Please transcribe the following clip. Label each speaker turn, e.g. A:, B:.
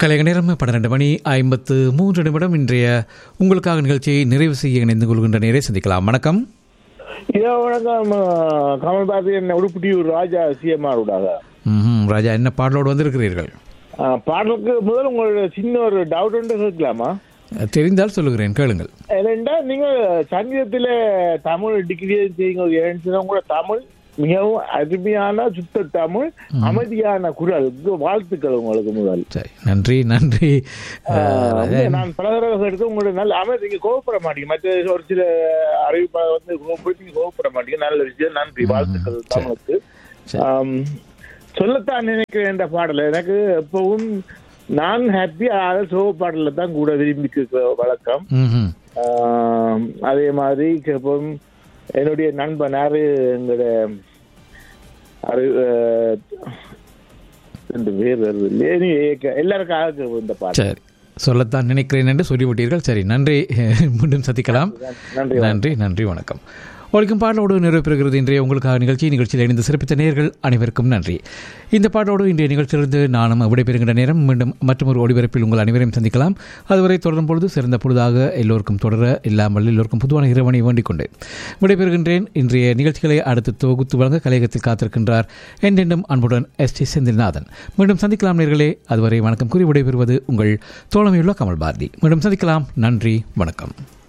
A: கலைக நேரம் பன்னிரண்டு மணி ஐம்பத்து மூன்று நிமிடம் இன்றைய உங்களுக்காக நிகழ்ச்சியை நிறைவு செய்ய இணைந்து கொள்கின்ற நேரை சந்திக்கலாம் வணக்கம்
B: இதோ வணக்கம் அஹ், கமல்பாரதி என்ன உடுப்பிட்டியூர் ராஜா சிஎம்ஆர் ஊடாக
A: ம்ஹும். ராஜா என்ன பாடலோடு வந்திருக்கிறீர்கள்
B: அஹ், பாடலுக்கு முதல் உங்களோட சின்ன ஒரு டவுட் ஒன்று கேட்கலாமா
A: தெரிந்தால் சொல்லுகிறேன் கேளுங்கள்
B: ரெண்டா நீங்க சங்கீதத்துல தமிழ் டிகிரி செய்யுங்க ஒரு ஏன்னு கூட தமிழ் மிகவும் அருமையான சுத்த தமிழ் அமைதியான குரல் இது வாழ்த்துக்கள் உங்களுக்கு முதல்
A: சரி நன்றி நன்றி அஹ்,
B: அஹ்,
A: ராஜா,
B: உண்மையா நான் பல தடவை எடுத்து உங்களோட நல்ல அமைதி நீங்க கோவப்பட மாட்டீங்க மற்ற ஒரு சில அறிவிப்பாளர் வந்து கோவப்பட்டு நீங்க கோவப்பட மாட்டீங்க நல்ல விஷயம் நன்றி வாழ்த்துக்கள் தமிழுக்கு
A: சரி.
B: ஆம், சொல்லத்தான் நினைக்கிறேன் என்ற பாடல் எனக்கு எப்பவும் நான் ஹாப்பி அதை சோக பாடல தான் கூட விரும்பி கேட்கிற வழக்கம்
A: ம்ஹும்.
B: ஆம், அதே மாதிரி எப்பவும் என்னுடைய நண்பன் யாரு எங்களோட அறி அஹ், ரெண்டு பேர் வருது இல்லையே, நீ ஏக்க- எல்லாருக்கும் ஆக இந்த பாட்டு
A: சரி சொல்லத்தான் நினைக்கிறேன் என்று சொல்லிவிட்டீர்கள் சரி நன்றி மீண்டும் சந்திக்கலாம்
B: நன்றி
A: நன்றி நன்றி வணக்கம் ஒழிக்கும் பாடலோடு நிறைவேறுகிறது இன்றைய உங்களுக்காக நிகழ்ச்சி நிகழ்ச்சியில் இணைந்து சிறப்பித்த நேயர்கள் அனைவருக்கும் நன்றி இந்த பாடலோடு இன்றைய நிகழ்ச்சியிலிருந்து நானும் விடைபெறுகின்ற நேரம் மீண்டும் மற்றொரு ஒளிபரப்பில் உங்கள் அனைவரையும் சந்திக்கலாம் அதுவரை தொடரும் பொழுது சிறந்த பொழுதாக எல்லோருக்கும் தொடர இல்லாமல் எல்லோருக்கும் பொதுவான இறைவனை வேண்டிக் கொண்டு விடைபெறுகின்றேன் இன்றைய நிகழ்ச்சிகளை அடுத்து தொகுத்து வழங்க கலையகத்தில் காத்திருக்கின்றார் என்றென்றும் அன்புடன் எஸ் டி செந்தில்நாதன் மீண்டும் சந்திக்கலாம் நேர்களே அதுவரை வணக்கம் கூறி விடைபெறுவது உங்கள் தோழமையுள்ள கமல் பாரதி மீண்டும் சந்திக்கலாம் நன்றி வணக்கம்